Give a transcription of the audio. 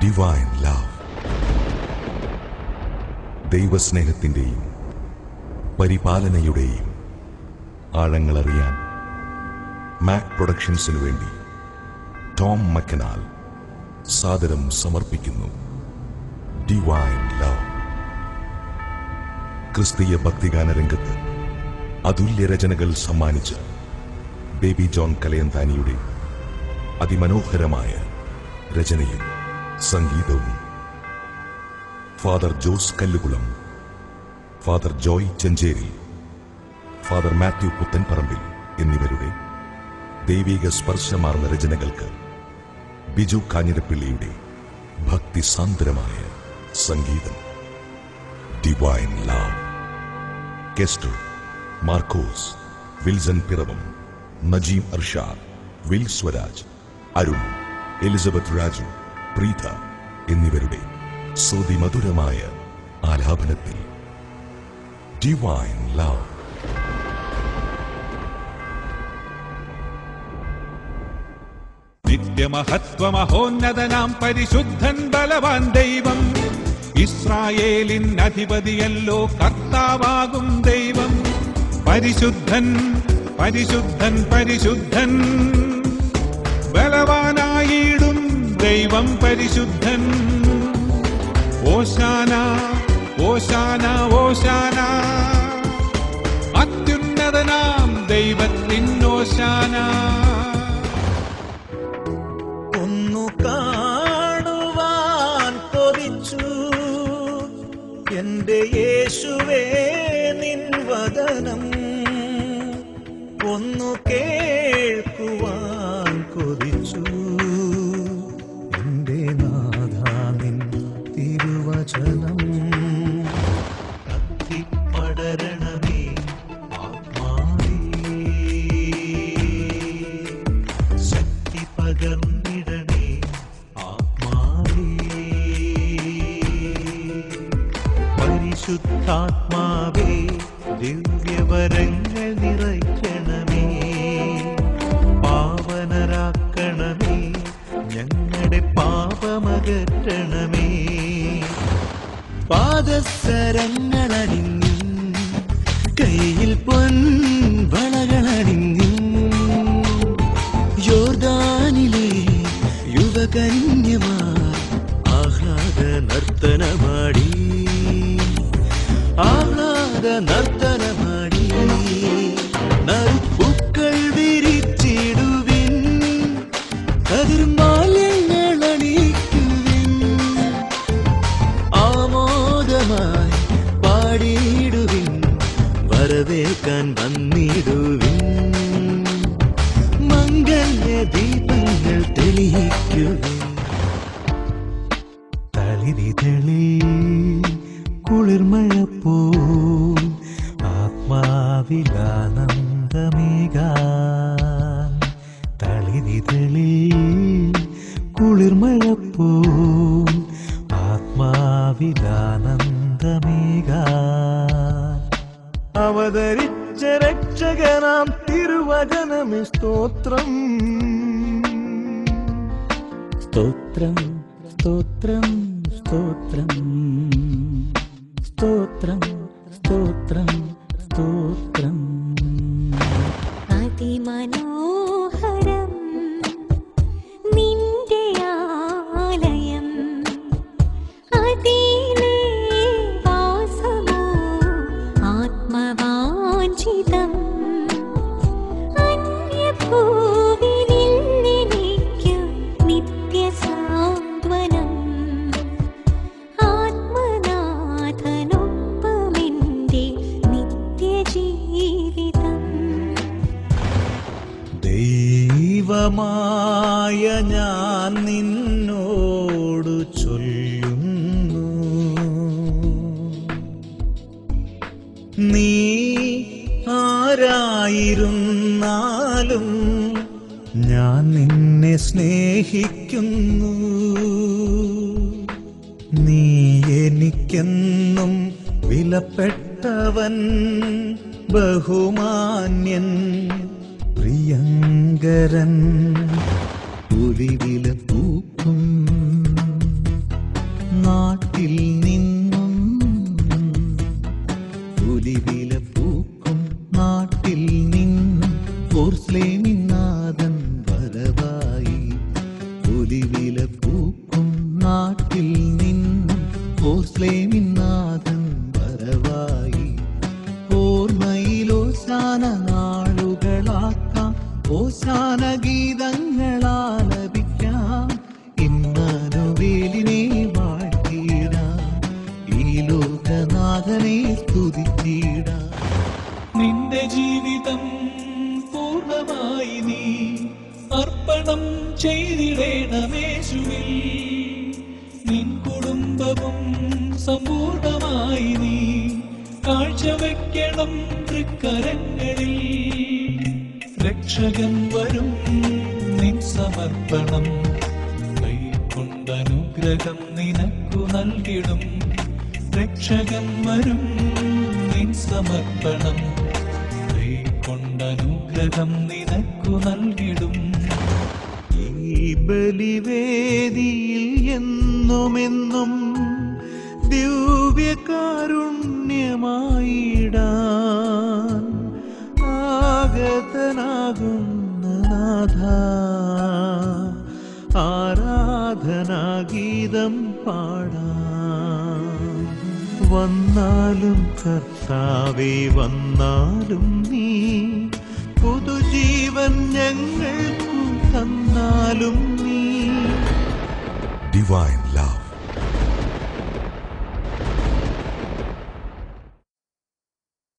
divine love ദൈവസ്നേഹത്തിൻ്റെയും പരിപാലനയുടെയും ആഴങ്ങളറിയാൻ മാക് പ്രൊഡക്ഷൻസിനു വേണ്ടി ടോം മക്കനാൽ സാദരം സമർപ്പിക്കുന്നു ഡിവൈൻ ലവ് ക്രിസ്തീയ ഭക്തിഗാന രംഗത്ത് അതുല്യ രചനകൾ സമ്മാനിച്ച് ബേബി ജോൺ കലയന്താനിയുടെ അതിമനോഹരമായ രചനയും സംഗീതവും father Jose Kallukulam father Joy Chencheri father Mathew Puthenparambil എന്നിവരുടെ ദൈവിക സ്പർശമാർന്ന രചനകൾക്ക് ബിജു കാഞ്ഞിരപ്പിള്ളിയുടെ ഭക്തിസാന്ദ്രമായ സംഗീതം divine love Kester Markose Wilson Piravom Najeem Arshad Will Swaraj Arun Elizabeth Raju Preetha എന്നിവരുടെ ശ്രുതിമധുരമായ ആലാപനത്തിൽ ഡിവൈൻ ലവ് നിത്യമഹത്വമഹോന്നതനാം പരിശുദ്ധൻ ബലവാൻ ദൈവം ഇസ്രായേലിൻ അധിപതിയല്ലോ കർത്താവാകും ദൈവം പരിശുദ്ധൻ പരിശുദ്ധൻ പരിശുദ്ധൻ ബലവാനായിടും ദൈവം പരിശുദ്ധൻ ഓശാന ഓശാന ഓശാന അത്യുന്നതനാം ദൈവത്തിൻ ഓശാന ഒന്നു കാണുവാൻ കൊതിച്ചു എന്റെ യേശുവേ നിൻ വദനം ഒന്നു കേൾക്കുവാൻ കൊതിച്ചു എന്റെ നാഥാനിൻ തിരുവചനം കത്തിപ്പടരണമേ ആത്മാവേ ശക്തി പകർന്നിടണേ ആത്മാവേ പരിശുദ്ധാത്മാവേ ദിവ്യവരങ്ങൾ നിറയ്ക്കണമേ പാവനരാക്കണമേ ഞങ്ങളുടെ പാപമകറ്റണമേ പാദസരങ്ങളണിഞ്ഞു കയ്യിൽ പൊൻവളകളണിഞ്ഞു യോർദാനിലെ യുവകന്യമാർ ആഹ്ലാദ നർത്തനമാടി ആഹ്ലാദ നർത്തനമാടി നറുപ്പൂക്കൾ വിരിച്ചിടുവിൻ കതിർമാല്യങ്ങൾ അണിക്കുവിൻ ആമോദമായി പാടിയിടുവിൻ വരവേൽക്കാൻ വന്നിടുവിൻ മംഗല്യ ദീപങ്ങൾ തെളിയിക്കുവിൻ തളിരി തെളി കുളിർമഴ പോ ആത്മാവിലാനന്ദമേകാൻ തളിരി തെളി കുളിർമഴ പോ ആത്മാവിലാനന്ദമേകാൻ അവതരിച്ച രക്ഷകനാം തിരുവചനമേ സ്തോത്രം സ്തോത്രം സ്തോത്രം സ്തോത്രം സ്തോത്രം സ്തോത്രം സ്തോത്രം അതിമനോഹരം നിന്റെ ആലയം അതിലേ വാസമോ ആത്മവാഞ്ചിതം അന്യഭൂവിലെനിക്കു നിത്യസാന്ത്വനം ആത്മനാഥനൊപ്പമെന്റെ നിത്യജീവിതം ദൈവമായ ഞാൻ നിന്നോടു ചൊല്ലുന്നു നീ ആരായിരുന്നാലും ഞാൻ നിന്നെ സ്നേഹിക്കുന്നു നീ എനിക്കെന്നും വിലപ്പെട്ടവൻ ബഹുമാന്യൻ പ്രിയങ്കരൻ പുലിവില പൂക്കും ഒലിവില പൂക്കും നാട്ടിൽ നിന്നും ഓർസ്ലേമിൻ നാഥൻ വരവായി ഓർമ്മയിലോശാന നാളുകളാക്കാം ഓശാന ഗീതങ്ങളാലപിക്കാം ഇന്നാനുവേലിനെ വാഴ്ത്തിയിടാം ഈ ലോകനാഥനെ സ്തുതിച്ചിടാം നിന്റെ ജീവിതം പൂർണ്ണമായി നീ അർപ്പണം ചെയ്തിടേണമേശുവിൽ നിൻ കുടുംബവും സമ്പൂർണമായി നീ കാഴ്ചവെക്കണം തൃക്കരങ്ങളിൽ രക്ഷകൻ വരും നിൻ സമർപ്പണം കൈക്കൊണ്ടനുഗ്രഹം നിനക്കു നൽകിടും രക്ഷകൻ വരും നിൻ സമർപ്പണം കൈക്കൊണ്ടനുഗ്രഹം നിനക്കു നൽകിടും ഈ ബലിവേദിയിൽ എന്നുമെന്നും ദിവ്യകാരുണ്യമായിടാൻ ആഗതനാകുന്ന നാഥ ആരാധനാഗീതം പാടാം വന്നാലും കർത്താവേ വന്നാലും നീ പുതുജീവൻ ഞങ്ങൾക്കു തന്നാലും നീ Divine